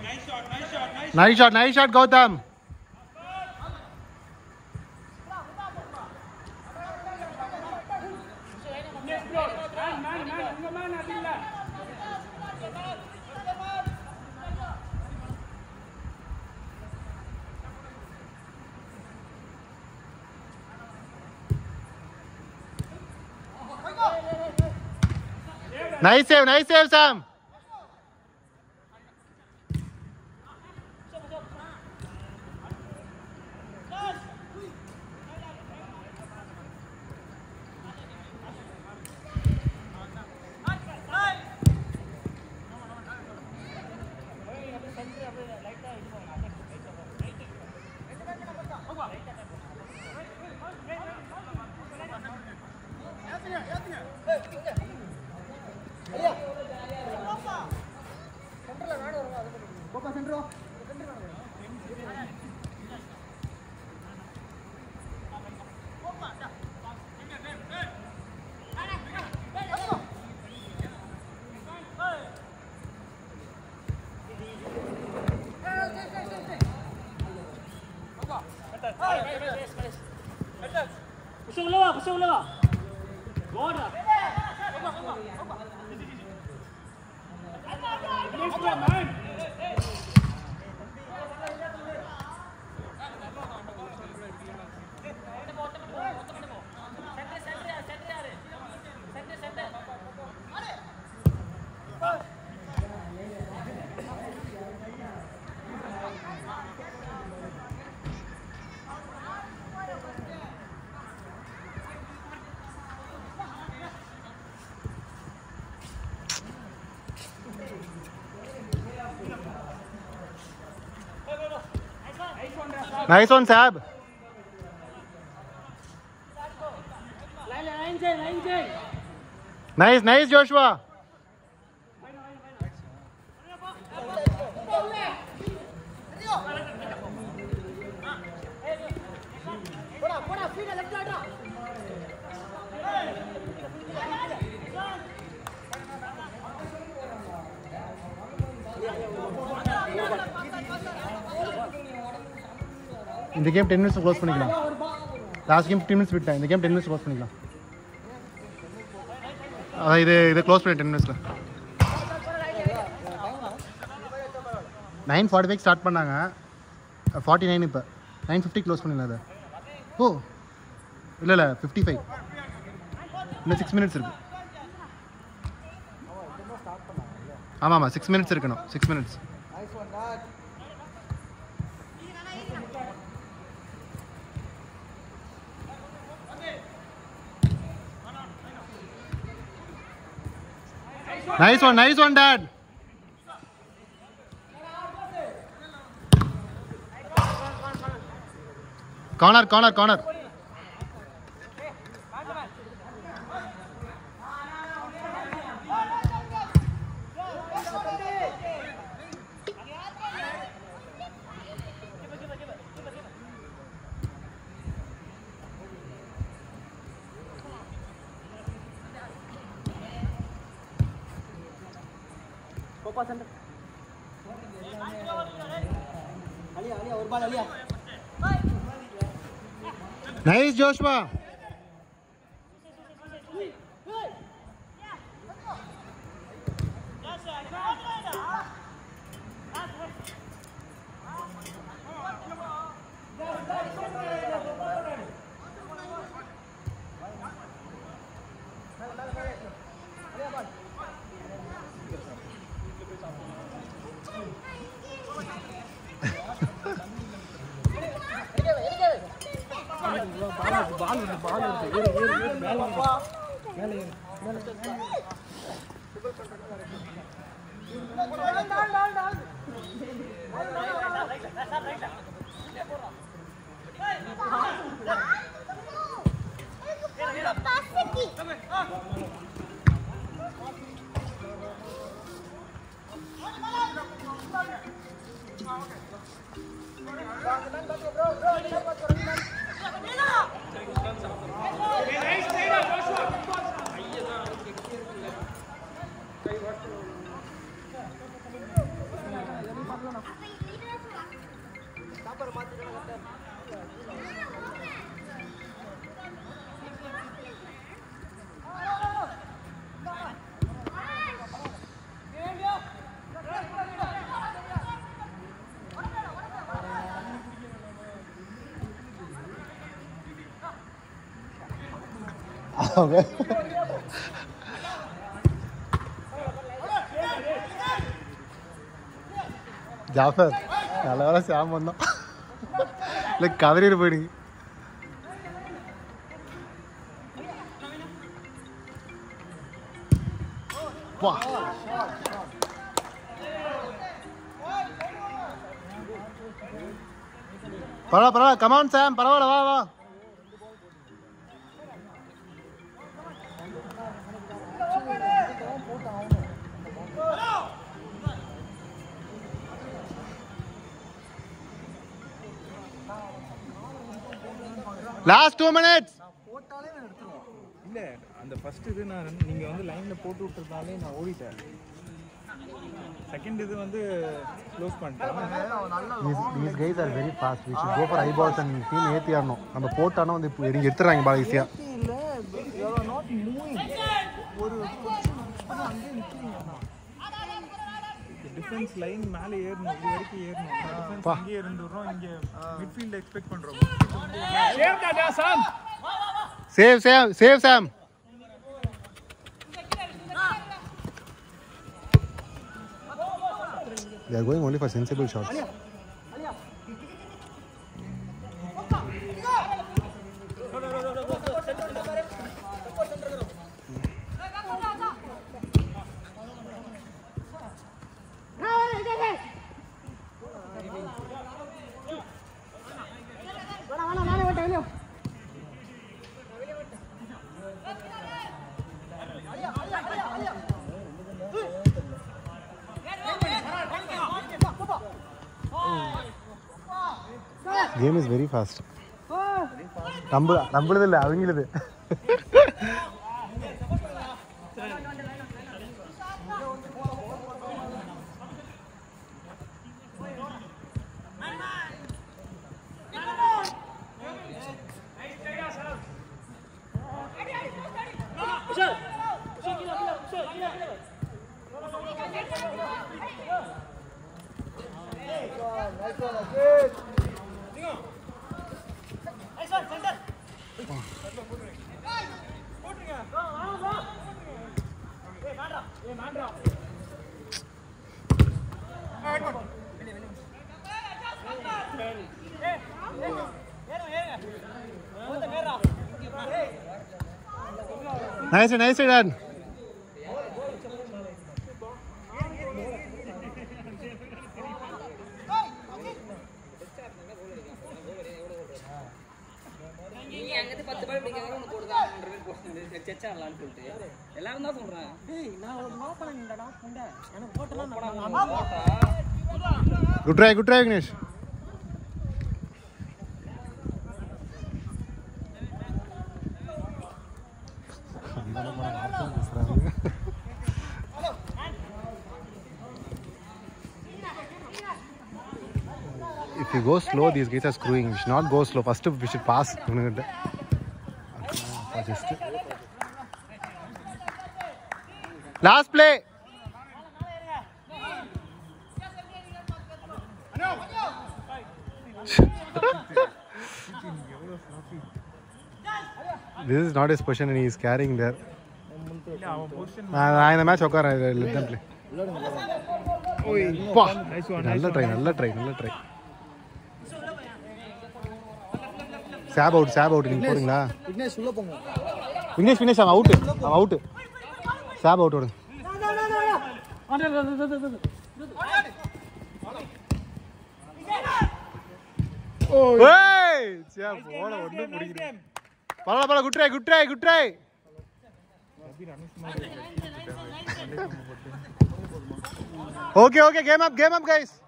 Nice shot nice shot Gautam nice save nice save Sam Kusog lawa, kusog lawa. Gora. Left one, man. Nice one சாப் Line, line, line, line, line. Nice nice Joshua இந்த game ten minutes close பண்ணிக்கலாம் last game fifteen minutes விட்டேன் இந்த game ten minutes close பண்ணிக்கலாம் அதான் இது இது close பண்ணி டென் மினிட்ஸில் நைன் ஃபார்ட்டி ஃபைவ் ஸ்டார்ட் பண்ணாங்க ஃபார்ட்டி நைன் இப்போ நைன் ஃபிஃப்டி க்ளோஸ் பண்ணிடலாம் அதை ஓ இல்லை இல்லை ஃபிஃப்டி ஃபைவ் இன்னும் சிக்ஸ் மினிட்ஸ் இருக்கு ஆமாம் ஆமாம் சிக்ஸ் மினிட்ஸ் இருக்கணும் six minutes nice one nice one டேட் corner corner corner nice Joshua அவங்க ஜாஃபர் நல்ல வேலை சாம் வந்தோம் இல்லை கதறிட்டு போயிடுங்க வா பரவாயில்ல பரவாயில்ல கமான் சாம் பரவாயில்ல வா வா லாஸ்ட் டூ மினிட்ஸ் இல்ல அந்த ஃபர்ஸ்ட் இது நான் நீங்க வந்து லைன்ல போட்டு விட்டுறதாலே நான் ஓடிட்டேன் செகண்ட் இது வந்து க்ளோஸ் பண்ணிட்டேன் these these guys are very fast we should go for eyeballs and team ஏத்தி ஆடணும் நம்ம போட்டானோ வந்து இப்போ நீங்க எடுத்துறாங்க பால் ஈஸியா இல்ல யூ ஆர் நாட் மூவிங் ஒரு அங்கே நிக்கிறீங்க டிஃபென்ஸ் லைன் மேலே ஏறணும் இது வரைக்கும் ஏறணும் டிஃபென்ஸ் பா. இங்கே இருந்துடுறோம் இங்க மிட்ஃபீல்ட் எக்ஸ்பெக்ட் பண்றோம் Save that, yeah, Sam. Save save save Sam They are going only for sensible shots. Game is very fast. நம்ம நம்மளது இல்லை அவங்களது Push it. Push it, gila, gila, push it, gila, gila. Nice one, center. ஏய், மாட்றா. ஏய், மாட்றா. ஏய், ஏய், ஏறுங்க, ஏறுங்க. ஒருத்தன் ஏறுடா. ஏய். நைஸ் நைஸ் டன் நீங்க அங்கிருந்து பத்து பால் பிடிக்காத ஒன்று போடுதான் மூன்று பேர் போடுறது செச்சா ஆடலாம்னு சொல்லிட்டு எல்லாரும் தான் சொல்றேன் good try good try Vignesh If you go slow, these guys are screwing. We should not go slow. First, we should pass. இவனுங்கிட்ட. Just. Last play. this is not his position and he is carrying there. இல்ல அவன் position நான் நான் இந்த match உட்காரேன் let them play. பா நல்ல try நல்ல ட்ரை நல்ல ட்ரை சாப் அவுட் சாப் அவுட் நீங்க போறீங்களா விக்னேஷ் உள்ள போங்க விக்னேஷ் விக்னேஷ் அவன் அவுட் அவன் அவுட் சாப் அவுட் விடுங்க ஏய் சே போல ஒண்ணும் பிடிக்கல பரவாயில்ல பரவாயில்ல good try good try good try okay okay game up game up guys